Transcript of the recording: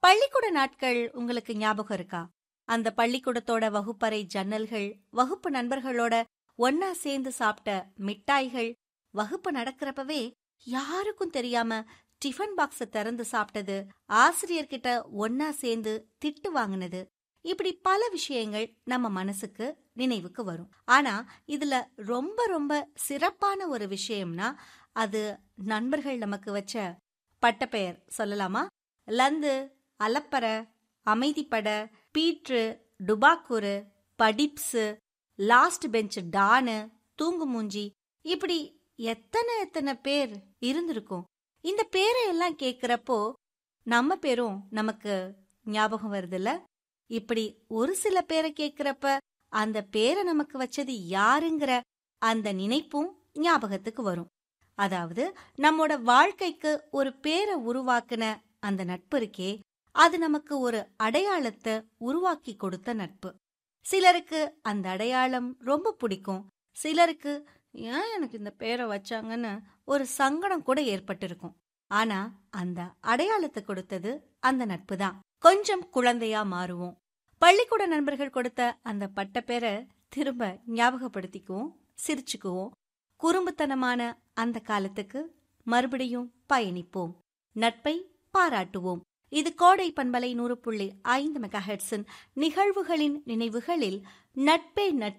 பள்ளிக்கூட நாட்கள் உங்களுக்கு ஞாபகம் இருக்கா அந்த பள்ளிக்கூடத்தோட வகுப்பறை ஜன்னல்கள் வகுப்பு நண்பர்களோட ஒன்னா சேர்ந்து சாப்பிட்ட மிட்டாய்கள் வகுப்பு நடக்கிறப்பவே யாருக்கும் தெரியாம டிஃபன் பாக்ஸ திறந்து சாப்பிட்டது ஆசிரியர்கிட்ட ஒன்னா சேர்ந்து திட்டு வாங்கினது இப்படி பல விஷயங்கள் நம்ம மனசுக்கு நினைவுக்கு வரும் ஆனா இதுல ரொம்ப ரொம்ப சிறப்பான ஒரு விஷயம்னா அது நண்பர்கள் நமக்கு வச்ச பட்டப்பெயர் சொல்லலாமா லந்து அலப்பற அமைதிப்பட பீட்ரு டுபாக்கூரு படிப்ஸு லாஸ்ட் பெஞ்ச் டானு தூங்கு மூஞ்சி இப்படி எத்தனை எத்தனை பேர் இருந்திருக்கும் இந்த பேரை எல்லாம் கேக்குறப்போ நம்ம பேரும் நமக்கு ஞாபகம் வருதுல்ல இப்படி ஒரு சில பேரை கேக்குறப்ப அந்த பேரை நமக்கு வச்சது யாருங்கிற அந்த நினைப்பும் ஞாபகத்துக்கு வரும் அதாவது நம்மோட வாழ்க்கைக்கு ஒரு பேரை உருவாக்குன அந்த நட்பு இருக்கே அது நமக்கு ஒரு அடையாளத்தை உருவாக்கி கொடுத்த நட்பு சிலருக்கு அந்த அடையாளம் ரொம்ப பிடிக்கும் சிலருக்கு ஏன் எனக்கு இந்த பேரை வச்சாங்கன்னு ஒரு சங்கடம் கூட ஏற்பட்டிருக்கும் ஆனா அந்த அடையாளத்தை கொடுத்தது அந்த நட்பு தான் கொஞ்சம் குழந்தையா மாறுவோம் பள்ளிக்கூட நண்பர்கள் கொடுத்த அந்த பட்ட பேரை திரும்ப ஞாபகப்படுத்திக்குவோம் சிரிச்சுக்குவோம் குறும்புத்தனமான அந்த காலத்துக்கு மறுபடியும் பயணிப்போம் நட்பை பாராட்டுவோம் இது கோடை பண்பலை நூறு புள்ளி ஐந்து மெகா நிகழ்வுகளின் நினைவுகளில் நட்பே நட்பு